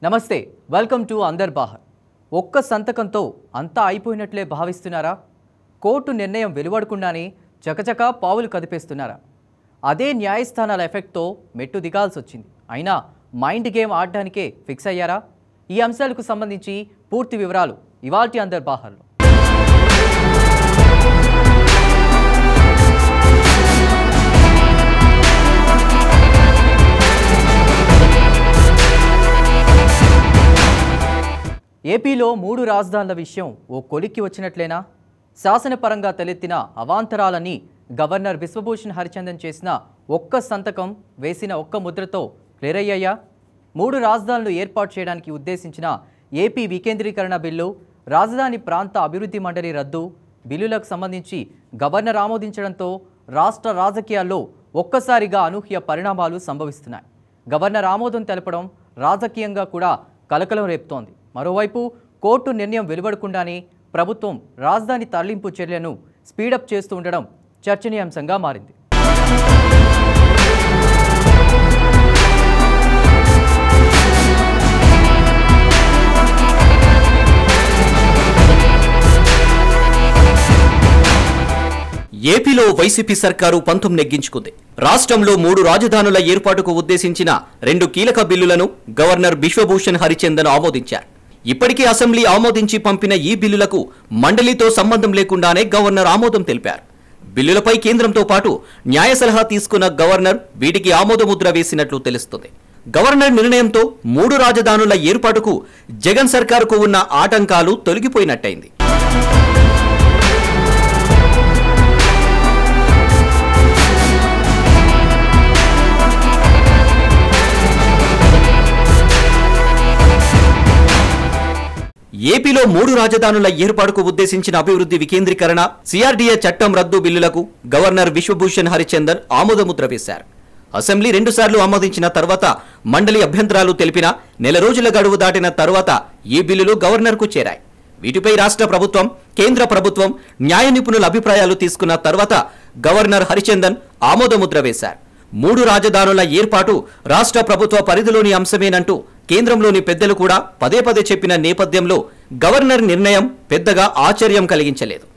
నమస్తే welcome to another బాహర్ ఒక్క సంతకంతో అంతా అయిపోయినట్లే భావిస్తున్నారా కోర్టు నిర్ణయం వెలువడకుండానే చకచక పావులు కదిపేస్తున్నారా అదే న్యాయస్థానాల ఎఫెక్ట్తో మెట్టు దిగాల్సి వచ్చింది అయినా మైండ్ గేమ్ ఆడడానికే ఫిక్స్ అయ్యారా ఈ అంశాలకు సంబంధించి పూర్తి వివరాలు ఇవాల్టి అందర్ బాహర్లో ఏపీలో మూడు రాజధానుల విషయం ఓ కొలిక్కి వచ్చినట్లేనా శాసనపరంగా తలెత్తిన అవాంతరాలని గవర్నర్ బిశ్వభూషణ్ హరిచందన్ చేసిన ఒక్క సంతకం వేసిన ఒక్క ముద్రతో క్లియర్ అయ్యాయా మూడు రాజధానులు ఏర్పాటు చేయడానికి ఉద్దేశించిన ఏపీ వికేంద్రీకరణ బిల్లు రాజధాని ప్రాంత అభివృద్ధి మండలి రద్దు బిల్లులకు సంబంధించి గవర్నర్ ఆమోదించడంతో రాష్ట్ర రాజకీయాల్లో ఒక్కసారిగా అనూహ్య పరిణామాలు సంభవిస్తున్నాయి గవర్నర్ ఆమోదం తెలపడం రాజకీయంగా కూడా కలకలం రేపుతోంది మరోవైపు కోర్టు నిర్ణయం వెలువడకుండానే ప్రభుత్వం రాజధాని తరలింపు చర్యలను స్పీడప్ చేస్తూ ఉండడం చర్చనీయాంశంగా మారింది ఏపీలో వైసీపీ సర్కారు పంతం నెగ్గించుకుంది రాష్ట్రంలో మూడు రాజధానుల ఏర్పాటుకు ఉద్దేశించిన రెండు కీలక బిల్లులను గవర్నర్ బిశ్వభూషణ్ హరిచందన్ ఆమోదించారు ఇప్పటికే అసెంబ్లీ ఆమోదించి పంపిన ఈ బిల్లులకు మండలితో సంబంధం లేకుండానే గవర్నర్ ఆమోదం తెలిపారు బిల్లులపై కేంద్రంతో పాటు న్యాయ సలహా తీసుకున్న గవర్నర్ వీటికి ఆమోదముద్ర వేసినట్లు తెలుస్తుంది గవర్నర్ నిర్ణయంతో మూడు రాజధానుల ఏర్పాటుకు జగన్ సర్కారుకు ఉన్న ఆటంకాలు తొలగిపోయినట్టయింది ఏపీలో మూడు రాజధానుల ఏర్పాటుకు ఉద్దేశించిన అభివృద్ధి వికేంద్రీకరణ సిఆర్డీఏ చట్టం రద్దు బిల్లులకు గవర్నర్ విశ్వభూషణ్ హరిచందన్ ఆమోదముద్ర వేశారు అసెంబ్లీ రెండుసార్లు ఆమోదించిన తర్వాత మండలి అభ్యంతరాలు తెలిపిన నెల రోజుల గడువు దాటిన తర్వాత ఈ బిల్లులు గవర్నర్కు చేరాయి వీటిపై రాష్ట్ర ప్రభుత్వం కేంద్ర ప్రభుత్వం న్యాయ నిపుణుల అభిప్రాయాలు తీసుకున్న తర్వాత గవర్నర్ హరిచందన్ ఆమోదముద్ర వేశారు మూడు రాజధానుల ఏర్పాటు రాష్ట్ర ప్రభుత్వ పరిధిలోని అంశమేనంటూ కేంద్రంలోని పెద్దలు కూడా పదే పదే చెప్పిన నేపథ్యంలో గవర్నర్ నిర్ణయం పెద్దగా ఆశ్చర్యం కలిగించలేదు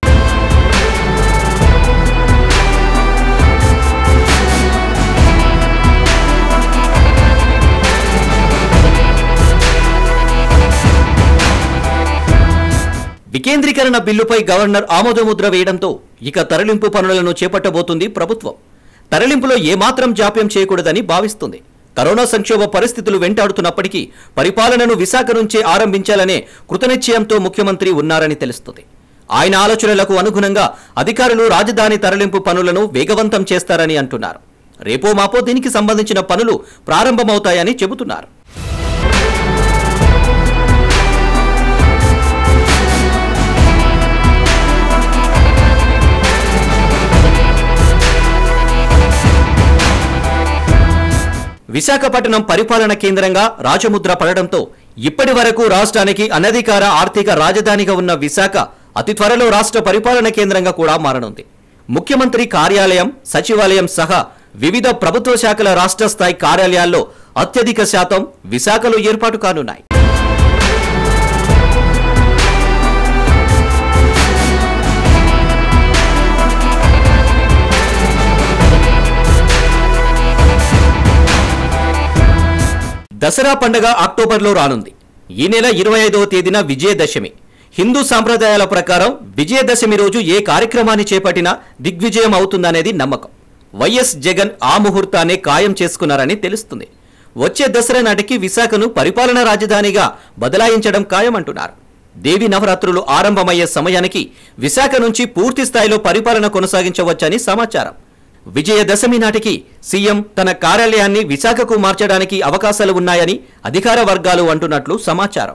వికేంద్రీకరణ బిల్లుపై గవర్నర్ ఆమోదముద్ర వేయడంతో ఇక తరలింపు పనులను చేపట్టబోతుంది ప్రభుత్వం తరలింపులో ఏమాత్రం జాప్యం చేయకూడదని భావిస్తుంది కరోనా సంక్షోభ పరిస్థితులు వెంటాడుతున్నప్పటికీ పరిపాలనను విశాఖ నుంచే ఆరంభించాలనే కృతనిశ్చయంతో ముఖ్యమంత్రి ఉన్నారని తెలుస్తుంది ఆయన ఆలోచనలకు అనుగుణంగా అధికారులు రాజధాని తరలింపు పనులను వేగవంతం చేస్తారని అంటున్నారు రేపో మాపో దీనికి సంబంధించిన పనులు ప్రారంభమవుతాయని చెబుతున్నారు విశాఖపట్నం పరిపాలన కేంద్రంగా రాజముద్ర పడడంతో ఇప్పటి వరకు రాష్ట్రానికి అనధికార ఆర్థిక రాజధానిగా ఉన్న విశాఖ అతి త్వరలో రాష్ట్ర పరిపాలన కేంద్రంగా కూడా మారనుంది ముఖ్యమంత్రి కార్యాలయం సచివాలయం సహా వివిధ ప్రభుత్వ శాఖల రాష్ట్ర స్థాయి కార్యాలయాల్లో అత్యధిక శాతం విశాఖలో ఏర్పాటు కానున్నాయి దసరా పండగ అక్టోబర్లో రానుంది ఈ నెల ఇరవై ఐదవ తేదీన విజయదశమి హిందూ సాంప్రదాయాల ప్రకారం విజయదశమి రోజు ఏ కార్యక్రమాన్ని చేపట్టినా దిగ్విజయం అవుతుందనేది నమ్మకం వైఎస్ జగన్ ఆ ముహూర్తాన్ని ఖాయం చేసుకున్నారని తెలుస్తుంది వచ్చే దసరా నాటికి విశాఖను పరిపాలనా రాజధానిగా బదలాయించడం ఖాయమంటున్నారు దేవి నవరాత్రులు ఆరంభమయ్యే సమయానికి విశాఖ నుంచి పూర్తి స్థాయిలో పరిపాలన కొనసాగించవచ్చని సమాచారం విజయదశమి నాటికి సీఎం తన కార్యాలయాన్ని విశాఖకు మార్చడానికి అవకాశాలు ఉన్నాయని అధికార వర్గాలు అంటున్నట్లు సమాచారం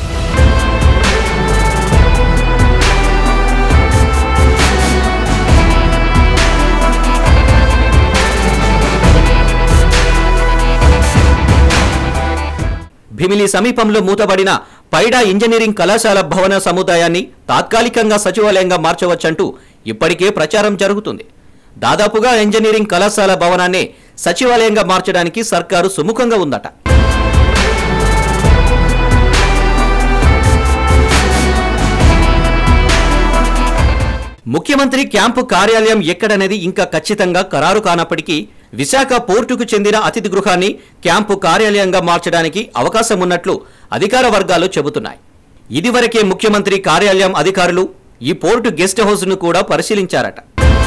భీమిలి సమీపంలో మూతబడిన పైడా ఇంజనీరింగ్ కళాశాల భవన సముదాయాన్ని తాత్కాలికంగా సచివాలయంగా మార్చవచ్చంటూ ఇప్పటికే ప్రచారం జరుగుతుంది దాదాపుగా ఇంజనీరింగ్ కళాశాల భవనాన్ని సచివాలయంగా మార్చడానికి సర్కారు సుముఖంగా ఉందట ముఖ్యమంత్రి క్యాంపు కార్యాలయం ఎక్కడనేది ఇంకా ఖచ్చితంగా ఖరారు కానప్పటికీ విశాఖ పోర్టుకు చెందిన అతిథి గృహాన్ని క్యాంపు కార్యాలయంగా మార్చడానికి అవకాశం ఉన్నట్లు అధికార వర్గాలు చెబుతున్నాయి ఇదివరకే ముఖ్యమంత్రి కార్యాలయం అధికారులు ఈ పోర్టు గెస్ట్ హౌస్ను కూడా పరిశీలించారట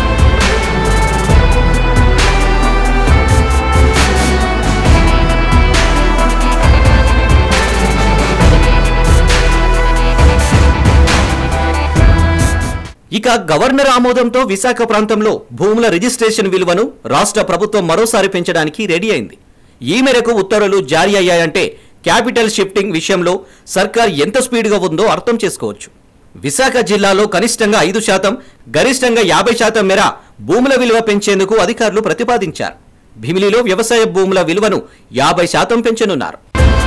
ఇక గవర్నర్ ఆమోదంతో విశాఖ ప్రాంతంలో భూముల రిజిస్ట్రేషన్ విలువను రాష్ట్ర ప్రభుత్వం మరోసారి పెంచడానికి రెడీ అయింది ఈ మేరకు ఉత్తర్వులు జారీ అయ్యాయంటే క్యాపిటల్ షిఫ్టింగ్ విషయంలో సర్కార్ ఎంత స్పీడ్గా ఉందో అర్థం చేసుకోవచ్చు విశాఖ జిల్లాలో కనిష్టంగా ఐదు శాతం గరిష్టంగా యాభై శాతం మేర భూముల విలువ పెంచేందుకు అధికారులు ప్రతిపాదించారు భీమిలిలో వ్యవసాయ భూముల విలువను యాభై శాతం పెంచనున్నారు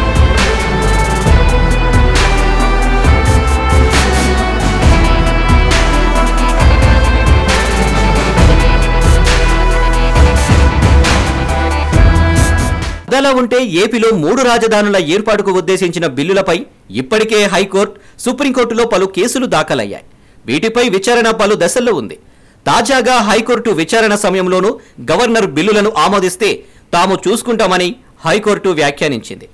అదలా ఉంటే ఏపీలో మూడు రాజధానుల ఏర్పాటుకు ఉద్దేశించిన బిల్లులపై ఇప్పటికే హైకోర్టు సుప్రీంకోర్టులో పలు కేసులు దాఖలయ్యాయి వీటిపై విచారణ పలు దశల్లో ఉంది తాజాగా హైకోర్టు విచారణ సమయంలోనూ గవర్నర్ బిల్లులను ఆమోదిస్తే తాము చూసుకుంటామని హైకోర్టు వ్యాఖ్యానించింది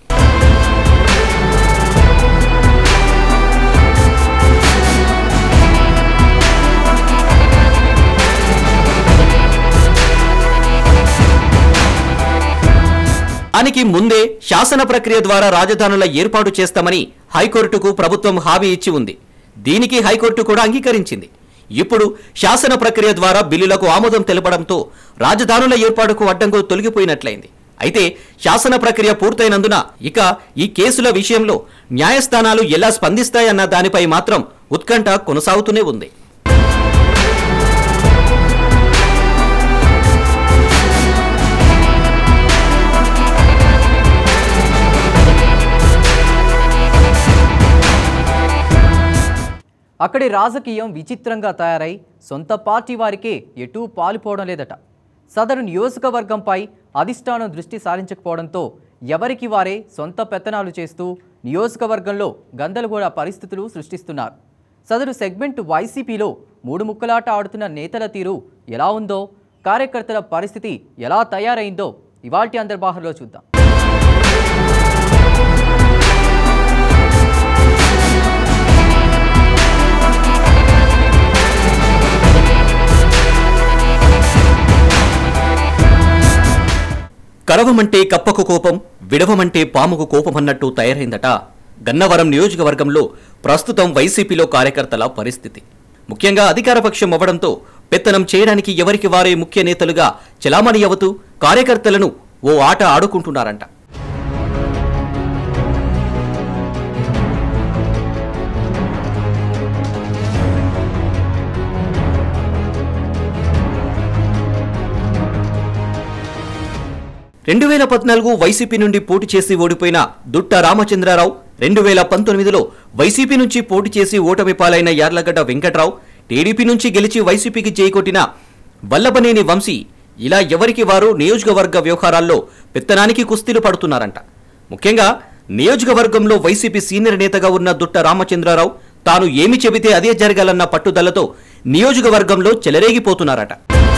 దానికి ముందే శాసన ప్రక్రియ ద్వారా రాజధానుల ఏర్పాటు చేస్తామని హైకోర్టుకు ప్రభుత్వం హామీ ఇచ్చి ఉంది దీనికి హైకోర్టు కూడా అంగీకరించింది ఇప్పుడు శాసన ప్రక్రియ ద్వారా బిల్లులకు ఆమోదం తెలపడంతో రాజధానుల ఏర్పాటుకు అడ్డంకులు తొలగిపోయినట్లయింది అయితే శాసన ప్రక్రియ పూర్తయినందున ఇక ఈ కేసుల విషయంలో న్యాయస్థానాలు ఎలా స్పందిస్తాయన్న దానిపై మాత్రం ఉత్కంఠ కొనసాగుతూనే ఉంది అక్కడి రాజకీయం విచిత్రంగా తయారై సొంత పార్టీ వారికే ఎటూ పాలుపోవడం లేదట సదరు నియోజకవర్గంపై అధిష్టానం దృష్టి సారించకపోవడంతో ఎవరికి వారే సొంత పెత్తనాలు చేస్తూ నియోజకవర్గంలో గందరగోళ పరిస్థితులు సృష్టిస్తున్నారు సదరు సెగ్మెంట్ వైసీపీలో మూడు ముక్కలాట ఆడుతున్న నేతల తీరు ఎలా ఉందో కార్యకర్తల పరిస్థితి ఎలా తయారైందో ఇవాల్టి అంతర్బాహర్లో చూద్దాం కరవమంటే కప్పకు కోపం విడవమంటే పాముకు కోపం అన్నట్టు తయారైందట గన్నవరం నియోజకవర్గంలో ప్రస్తుతం వైసీపీలో కార్యకర్తల పరిస్థితి ముఖ్యంగా అధికారపక్షం అవ్వడంతో పెత్తనం చేయడానికి ఎవరికి వారే ముఖ్య నేతలుగా చెలామణి అవుతూ కార్యకర్తలను ఓ ఆట ఆడుకుంటున్నారంట రెండు వేల పద్నాలుగు వైసీపీ నుండి పోటీ చేసి ఓడిపోయిన దుట్ట రామచంద్రారావు రెండు వేల పంతొమ్మిదిలో వైసీపీ నుంచి పోటీ చేసి ఓటమి పాలైన యార్లగడ్డ వెంకట్రావు టీడీపీ నుంచి గెలిచి వైసీపీకి చేకొట్టిన వల్లభనేని వంశీ ఇలా ఎవరికి వారు నియోజకవర్గ వ్యవహారాల్లో పెత్తనానికి కుస్తీలు పడుతున్నారంట ముఖ్యంగా నియోజకవర్గంలో వైసీపీ సీనియర్ నేతగా ఉన్న దుట్ట రామచంద్రారావు తాను ఏమి చెబితే అదే జరగాలన్న పట్టుదలతో నియోజకవర్గంలో చెలరేగిపోతున్నారట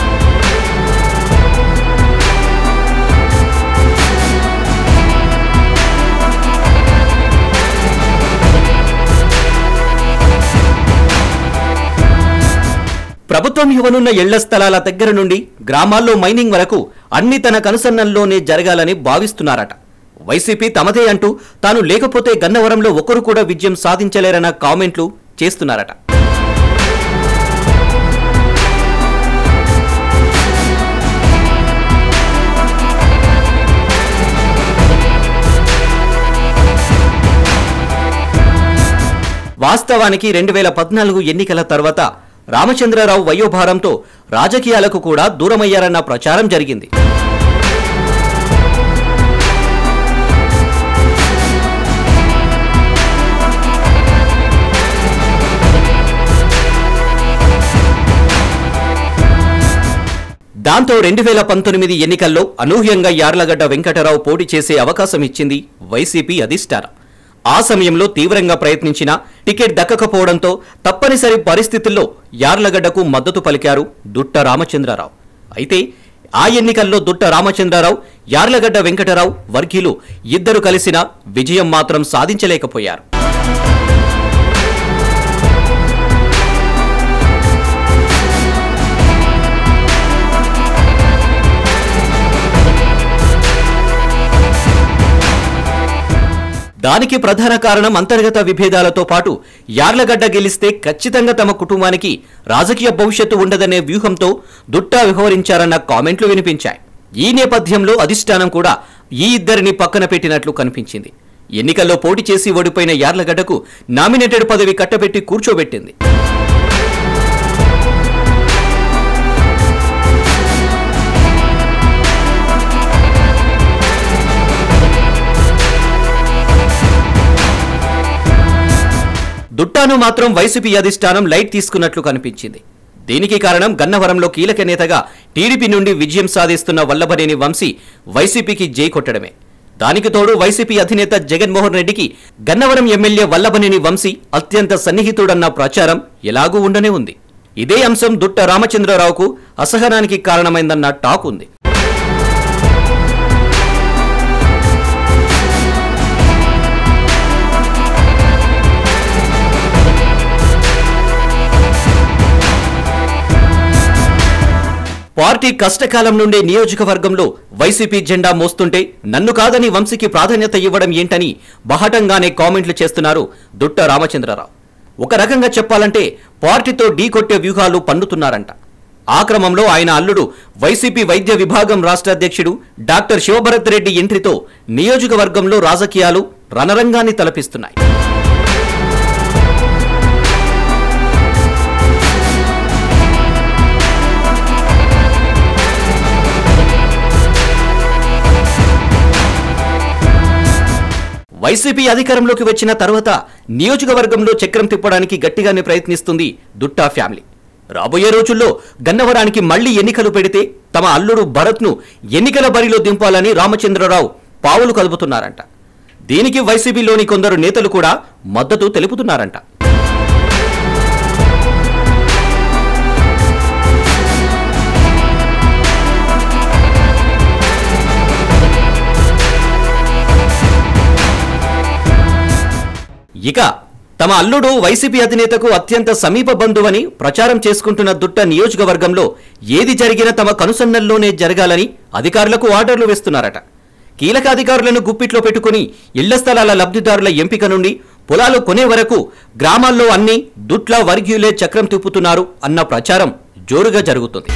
ప్రభుత్వం ఇవ్వనున్న ఇళ్ల స్థలాల దగ్గర నుండి గ్రామాల్లో మైనింగ్ వరకు అన్ని తన కనుసన్నల్లోనే జరగాలని భావిస్తున్నారట వైసీపీ తమదే అంటూ తాను లేకపోతే గన్నవరంలో ఒకరు కూడా విజయం సాధించలేరన్న కామెంట్లు చేస్తున్నారట వాస్తవానికి రెండు వేల పద్నాలుగు ఎన్నికల తర్వాత రామచంద్రరావు వయోభారంతో రాజకీయాలకు కూడా దూరమయ్యారన్న ప్రచారం జరిగింది దాంతో రెండు వేల పంతొమ్మిది ఎన్నికల్లో అనూహ్యంగా యార్లగడ్డ వెంకటరావు పోటీ చేసే అవకాశం ఇచ్చింది వైసీపీ అధిష్టానం ఆ సమయంలో తీవ్రంగా ప్రయత్నించినా టికెట్ దక్కకపోవడంతో తప్పనిసరి పరిస్థితుల్లో యార్లగడ్డకు మద్దతు పలికారు దుట్ట రామచంద్రరావు అయితే ఆ ఎన్నికల్లో దుట్ట రామచంద్రరావు యార్లగడ్డ వెంకటరావు వర్గీయులు ఇద్దరు కలిసినా విజయం మాత్రం సాధించలేకపోయారు దానికి ప్రధాన కారణం అంతర్గత విభేదాలతో పాటు యార్లగడ్డ గెలిస్తే ఖచ్చితంగా తమ కుటుంబానికి రాజకీయ భవిష్యత్తు ఉండదనే వ్యూహంతో దుట్టా వ్యవహరించారన్న కామెంట్లు వినిపించాయి ఈ నేపథ్యంలో అధిష్టానం కూడా ఈ ఇద్దరిని పక్కన పెట్టినట్లు కనిపించింది ఎన్నికల్లో పోటీ చేసి ఓడిపోయిన యార్లగడ్డకు నామినేటెడ్ పదవి కట్టబెట్టి కూర్చోబెట్టింది దుట్టాను మాత్రం వైసీపీ అధిష్టానం లైట్ తీసుకున్నట్లు కనిపించింది దీనికి కారణం గన్నవరంలో కీలక నేతగా టీడీపీ నుండి విజయం సాధిస్తున్న వల్లభనేని వంశీ వైసీపీకి జై కొట్టడమే దానికి తోడు వైసీపీ అధినేత జగన్మోహన్ రెడ్డికి గన్నవరం ఎమ్మెల్యే వల్లభనేని వంశీ అత్యంత సన్నిహితుడన్న ప్రచారం ఎలాగూ ఉండనే ఉంది ఇదే అంశం దుట్ట రామచంద్రరావుకు అసహనానికి కారణమైందన్న టాక్ ఉంది పార్టీ కష్టకాలం నుండే నియోజకవర్గంలో వైసీపీ జెండా మోస్తుంటే నన్ను కాదని వంశీకి ప్రాధాన్యత ఇవ్వడం ఏంటని బహటంగానే కామెంట్లు చేస్తున్నారు దుట్ట రామచంద్రరావు ఒక రకంగా చెప్పాలంటే పార్టీతో ఢీకొట్టే వ్యూహాలు పన్నుతున్నారంట ఆ క్రమంలో ఆయన అల్లుడు వైసీపీ వైద్య విభాగం రాష్ట్ర అధ్యక్షుడు డాక్టర్ శివభరత్ రెడ్డి ఎంట్రీతో నియోజకవర్గంలో రాజకీయాలు రణరంగాన్ని తలపిస్తున్నాయి వైసీపీ అధికారంలోకి వచ్చిన తర్వాత నియోజకవర్గంలో చక్రం తిప్పడానికి గట్టిగానే ప్రయత్నిస్తుంది దుట్టా ఫ్యామిలీ రాబోయే రోజుల్లో గన్నవరానికి మళ్లీ ఎన్నికలు పెడితే తమ అల్లుడు భరత్ను ఎన్నికల బరిలో దింపాలని రామచంద్రరావు పావులు కదుపుతున్నారంట దీనికి వైసీపీలోని కొందరు నేతలు కూడా మద్దతు తెలుపుతున్నారంట ఇక తమ అల్లుడు వైసీపీ అధినేతకు అత్యంత సమీప బంధువని ప్రచారం చేసుకుంటున్న దుట్ట నియోజకవర్గంలో ఏది జరిగినా తమ కనుసన్నల్లోనే జరగాలని అధికారులకు ఆర్డర్లు వేస్తున్నారట కీలక అధికారులను గుప్పిట్లో పెట్టుకుని ఇళ్ల స్థలాల లబ్ధిదారుల ఎంపిక నుండి పొలాలు కొనే వరకు గ్రామాల్లో అన్ని దుట్ల వర్గీయులే చక్రం తిప్పుతున్నారు అన్న ప్రచారం జోరుగా జరుగుతుంది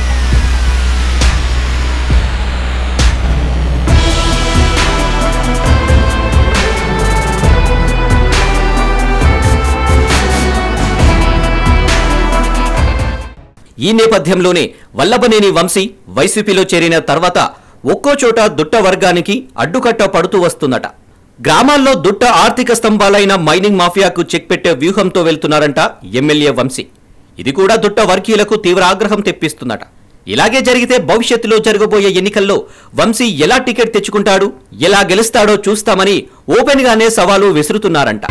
ఈ నేపథ్యంలోనే వల్లభనేని వంశీ వైసీపీలో చేరిన తర్వాత ఒక్కో చోట దుట్ట వర్గానికి అడ్డుకట్ట పడుతూ వస్తుందట గ్రామాల్లో దుట్ట ఆర్థిక స్తంభాలైన మైనింగ్ మాఫియాకు చెక్ పెట్టే వ్యూహంతో వెళ్తున్నారంట ఎమ్మెల్యే వంశీ ఇది కూడా దుట్ట వర్గీయులకు తీవ్ర ఆగ్రహం తెప్పిస్తుందట ఇలాగే జరిగితే భవిష్యత్తులో జరగబోయే ఎన్నికల్లో వంశీ ఎలా టికెట్ తెచ్చుకుంటాడు ఎలా గెలుస్తాడో చూస్తామని ఓపెన్ గానే సవాలు విసురుతున్నారంట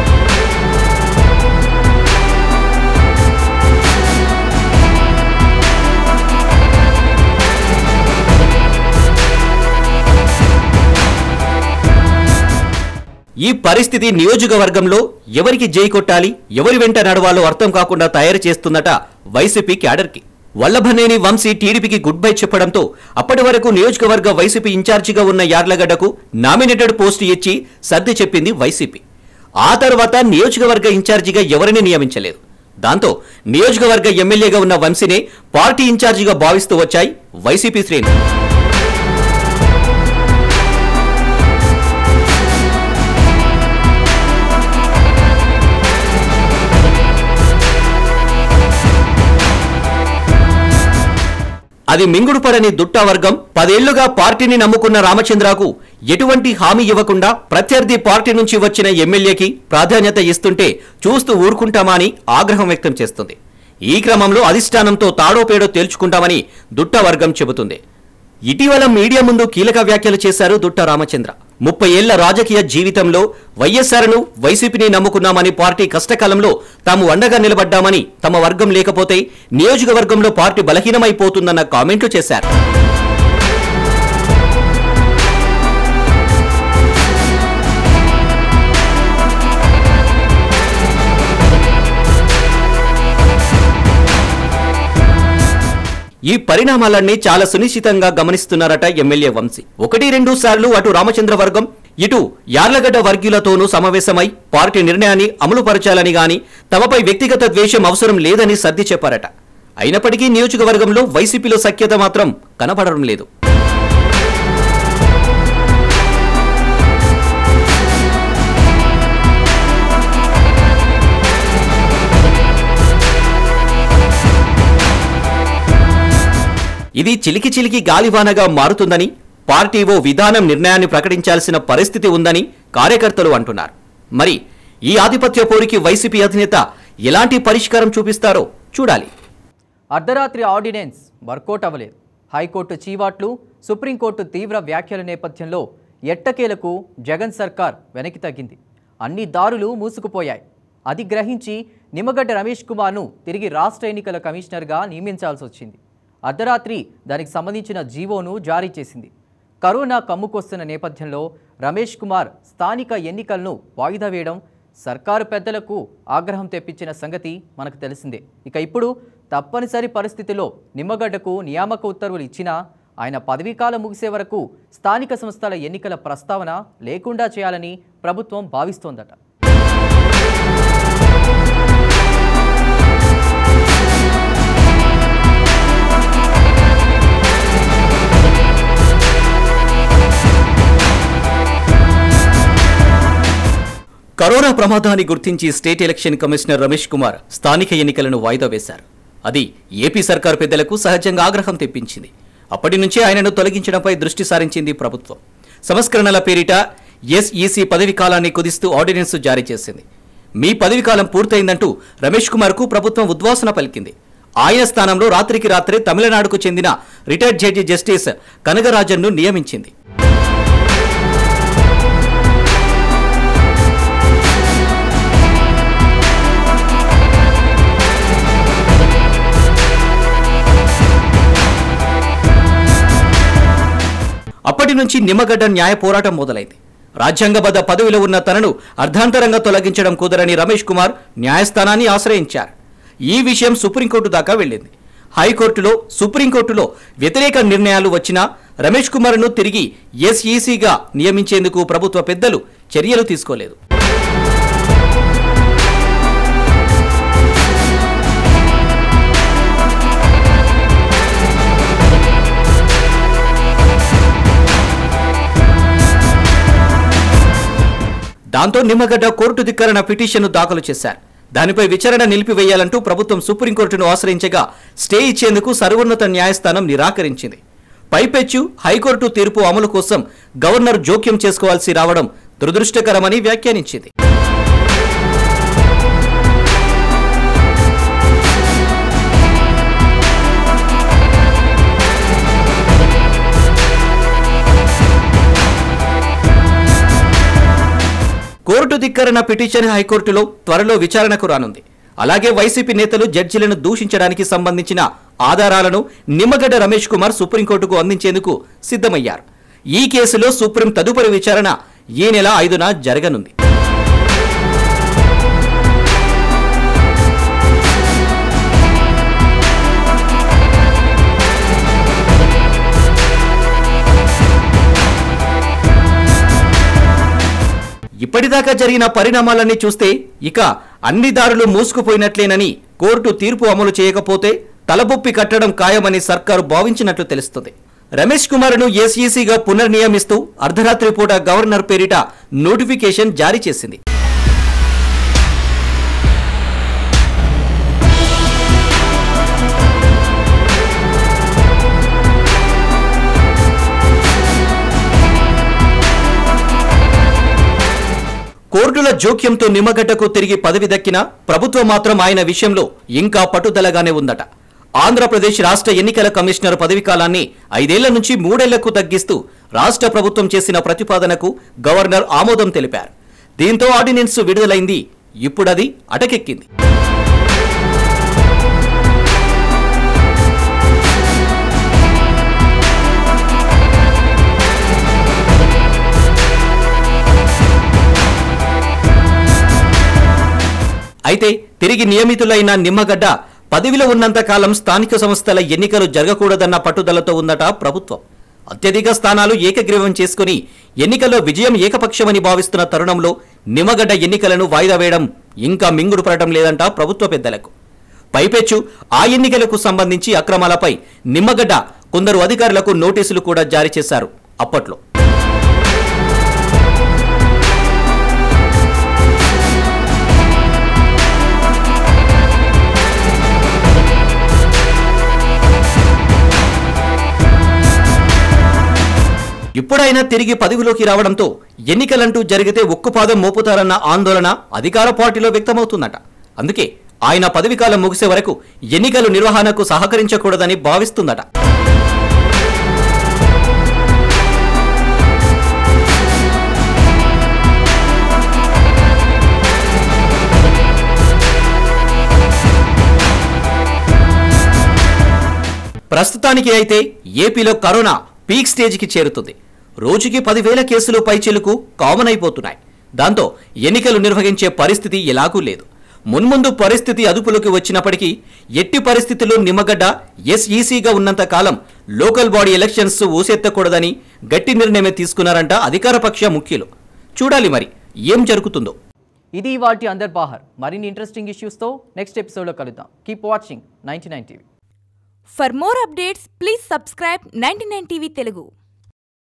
ఈ పరిస్థితి నియోజకవర్గంలో ఎవరికి జై కొట్టాలి ఎవరి వెంట నడవాలో అర్థం కాకుండా తయారు చేస్తుందట వైసీపీ క్యాడర్కి వల్లభనేని వంశీ టీడీపీకి గుడ్ బై చెప్పడంతో అప్పటి వరకు నియోజకవర్గ వైసీపీ ఇన్ఛార్జిగా ఉన్న యార్లగడ్డకు నామినేటెడ్ పోస్టు ఇచ్చి సర్ది చెప్పింది వైసీపీ ఆ తర్వాత నియోజకవర్గ ఇన్ఛార్జిగా ఎవరిని నియమించలేదు దాంతో నియోజకవర్గ ఎమ్మెల్యేగా ఉన్న వంశీనే పార్టీ ఇన్ఛార్జిగా భావిస్తూ వచ్చాయి వైసీపీ శ్రేణులు అది మింగుడుపడని దుట్టా వర్గం పదేళ్లుగా పార్టీని నమ్ముకున్న రామచంద్రకు ఎటువంటి హామీ ఇవ్వకుండా ప్రత్యర్థి పార్టీ నుంచి వచ్చిన ఎమ్మెల్యేకి ప్రాధాన్యత ఇస్తుంటే చూస్తూ ఊరుకుంటామా అని ఆగ్రహం వ్యక్తం చేస్తుంది ఈ క్రమంలో అధిష్టానంతో తాడోపేడో తేల్చుకుంటామని దుట్టా వర్గం చెబుతుంది ఇటీవల మీడియా ముందు కీలక వ్యాఖ్యలు చేశారు దుట్ట రామచంద్ర ముప్పై ఏళ్ల రాజకీయ జీవితంలో వైఎస్ఆర్ను వైసీపీని నమ్ముకున్నామని పార్టీ కష్టకాలంలో తాము అండగా నిలబడ్డామని తమ వర్గం లేకపోతే నియోజకవర్గంలో పార్టీ బలహీనమైపోతుందన్న కామెంట్లు చేశారు ఈ పరిణామాలన్నీ చాలా సునిశ్చితంగా గమనిస్తున్నారట ఎమ్మెల్యే వంశీ ఒకటి రెండు సార్లు అటు రామచంద్ర వర్గం ఇటు యార్లగడ్డ వర్గీయులతోనూ సమావేశమై పార్టీ నిర్ణయాన్ని అమలుపరచాలని గాని తమపై వ్యక్తిగత ద్వేషం అవసరం లేదని సర్ది చెప్పారట అయినప్పటికీ నియోజకవర్గంలో వైసీపీలో సఖ్యత మాత్రం కనపడడం లేదు ఇది చిలికి చిలికి గాలివానగా మారుతుందని పార్టీ ఓ విధానం నిర్ణయాన్ని ప్రకటించాల్సిన పరిస్థితి ఉందని కార్యకర్తలు అంటున్నారు మరి ఈ ఆధిపత్య పోరికి వైసీపీ అధినేత ఎలాంటి పరిష్కారం చూపిస్తారో చూడాలి అర్ధరాత్రి ఆర్డినెన్స్ వర్కౌట్ అవ్వలేదు హైకోర్టు చీవాట్లు సుప్రీంకోర్టు తీవ్ర వ్యాఖ్యల నేపథ్యంలో ఎట్టకేలకు జగన్ సర్కార్ వెనక్కి తగ్గింది అన్ని దారులు మూసుకుపోయాయి అది గ్రహించి నిమ్మగడ్డ రమేష్ కుమార్ను తిరిగి రాష్ట్ర ఎన్నికల కమిషనర్గా నియమించాల్సి వచ్చింది అర్ధరాత్రి దానికి సంబంధించిన జీవోను జారీ చేసింది కరోనా కమ్ముకొస్తున్న నేపథ్యంలో రమేష్ కుమార్ స్థానిక ఎన్నికలను వాయిదా వేయడం సర్కారు పెద్దలకు ఆగ్రహం తెప్పించిన సంగతి మనకు తెలిసిందే ఇక ఇప్పుడు తప్పనిసరి పరిస్థితిలో నిమ్మగడ్డకు నియామక ఉత్తర్వులు ఇచ్చినా ఆయన పదవీకాలం ముగిసే వరకు స్థానిక సంస్థల ఎన్నికల ప్రస్తావన లేకుండా చేయాలని ప్రభుత్వం భావిస్తోందట కరోనా ప్రమాదాన్ని గుర్తించి state election commissioner Ramesh Kumar స్థానిక ఎన్నికలను వాయిదా వేశారు అది ఏపీ సర్కారు పెద్దలకు సహజంగా ఆగ్రహం తెప్పించింది అప్పటి నుంచే ఆయనను తొలగించడంపై దృష్టి సారించింది ప్రభుత్వం సంస్కరణల పేరిట ఎస్ఈసీ పదవి కాలాన్ని కుదిస్తూ ఆర్డినెన్స్ జారీ చేసింది మీ పదవి కాలం పూర్తయిందంటూ రమేష్ కుమార్కు ప్రభుత్వం ఉద్వాసన పలికింది ఆయన స్థానంలో రాత్రికి రాత్రే తమిళనాడుకు చెందిన రిటైర్డ్ జడ్జి జస్టిస్ కనగరాజన్ను నియమించింది అప్పటి నుంచి నిమ్మగడ్డ న్యాయ పోరాటం మొదలైంది రాజ్యాంగబద్ధ పదవిలో ఉన్న తనను అర్ధాంతరంగా తొలగించడం కుదరని రమేష్ కుమార్ న్యాయస్థానాన్ని ఆశ్రయించారు ఈ విషయం సుప్రీంకోర్టు దాకా వెళ్ళింది హైకోర్టులో సుప్రీంకోర్టులో వ్యతిరేక నిర్ణయాలు వచ్చినా రమేష్ కుమార్ను తిరిగి ఎస్ఈసీగా నియమించేందుకు ప్రభుత్వ పెద్దలు చర్యలు తీసుకోలేదు దాంతో నిమ్మగడ్డ కోర్టు ధిక్కరణ పిటిషన్ను దాఖలు చేశారు దానిపై విచారణ నిలిపివేయాలంటూ ప్రభుత్వం సుప్రీంకోర్టును ఆశ్రయించగా స్టే ఇచ్చేందుకు సర్వోన్నత న్యాయస్థానం నిరాకరించింది పైపెచ్చు హైకోర్టు తీర్పు అమలు కోసం గవర్నర్ జోక్యం చేసుకోవాల్సి రావడం దురదృష్టకరమని వ్యాఖ్యానించింది కోర్టు ధిక్కరణ పిటిషన్ హైకోర్టులో త్వరలో విచారణకు రానుంది అలాగే వైసీపీ నేతలు జడ్జిలను దూషించడానికి సంబంధించిన ఆధారాలను నిమ్మగడ్డ రమేష్ కుమార్ సుప్రీంకోర్టుకు అందించేందుకు సిద్ధమయ్యారు ఈ కేసులో సుప్రీం తదుపరి విచారణ ఈ నెల ఐదున జరగనుంది ఇప్పటిదాకా జరిగిన పరిణామాలన్నీ చూస్తే ఇక అన్ని దారులు మూసుకుపోయినట్లేనని కోర్టు తీర్పు అమలు చేయకపోతే తలబొప్పి కట్టడం ఖాయమని సర్కారు భావించినట్లు తెలుస్తుంది రమేష్ కుమార్ను ఎస్ఈసీగా పునర్నియమిస్తూ అర్ధరాత్రి పూట గవర్నర్ పేరిట నోటిఫికేషన్ జారీ చేసింది కోర్టుల జోక్యంతో నిమ్మగడ్డకు తిరిగి పదవి దక్కినా ప్రభుత్వం మాత్రం ఆయన విషయంలో ఇంకా పట్టుదలగానే ఉందట ఆంధ్రప్రదేశ్ రాష్ట్ర ఎన్నికల కమిషనర్ పదవీకాలాన్ని ఐదేళ్ల నుంచి మూడేళ్లకు తగ్గిస్తూ రాష్ట్ర ప్రభుత్వం చేసిన ప్రతిపాదనకు గవర్నర్ ఆమోదం తెలిపారు దీంతో ఆర్డినెన్స్ విడుదలైంది ఇప్పుడది అటకెక్కింది అయితే తిరిగి నియమితులైన నిమ్మగడ్డ పదవిలో ఉన్నంత కాలం స్థానిక సంస్థల ఎన్నికలు జరగకూడదన్న పట్టుదలతో ఉందట ప్రభుత్వం అత్యధిక స్థానాలు ఏకగ్రీవం చేసుకుని ఎన్నికల్లో విజయం ఏకపక్షమని భావిస్తున్న తరుణంలో నిమ్మగడ్డ ఎన్నికలను వాయిదా వేయడం ఇంకా మింగుడు పడటం లేదంట ప్రభుత్వ పెద్దలకు పైపెచ్చు ఆ ఎన్నికలకు సంబంధించి అక్రమాలపై నిమ్మగడ్డ కొందరు అధికారులకు నోటీసులు కూడా జారీ చేశారు అప్పట్లో ఇప్పుడైనా తిరిగి పదవిలోకి రావడంతో ఎన్నికలంటూ జరిగితే ఉక్కుపాదం మోపుతారన్న ఆందోళన అధికార పార్టీలో వ్యక్తమవుతుందట అందుకే ఆయన పదవికాలం ముగిసే వరకు ఎన్నికలు నిర్వహణకు సహకరించకూడదని భావిస్తుందట ప్రస్తుతానికి అయితే ఏపీలో కరోనా పీక్ స్టేజ్కి చేరుతుంది రోజుకి పదివేల కేసులు పైచిలుకు కామన్ అయిపోతున్నాయి దాంతో ఎన్నికలు నిర్వహించే పరిస్థితి ఎలాగూ లేదు మున్ముందు పరిస్థితి అదుపులోకి వచ్చినప్పటికీ ఎట్టి పరిస్థితుల్లో నిమ్మగడ్డ ఎస్ఈసీగా ఉన్నంత కాలం లోకల్ బాడీ ఎలక్షన్స్ ఊసెత్తకూడదని గట్టి నిర్ణయమే తీసుకున్నారంట అధికారపక్ష ముఖ్యులు చూడాలి మరి ఏం జరుగుతుందో ఇది వాటి అందర్ బాహర్ మరిన్ని ఇంట్రెస్టింగ్ ఇష్యూస్తో నెక్స్ట్ ఎపిసోడ్లో కలుద్దాం keep watching ninety nine TV For more updates, please subscribe 99 TV Telugu.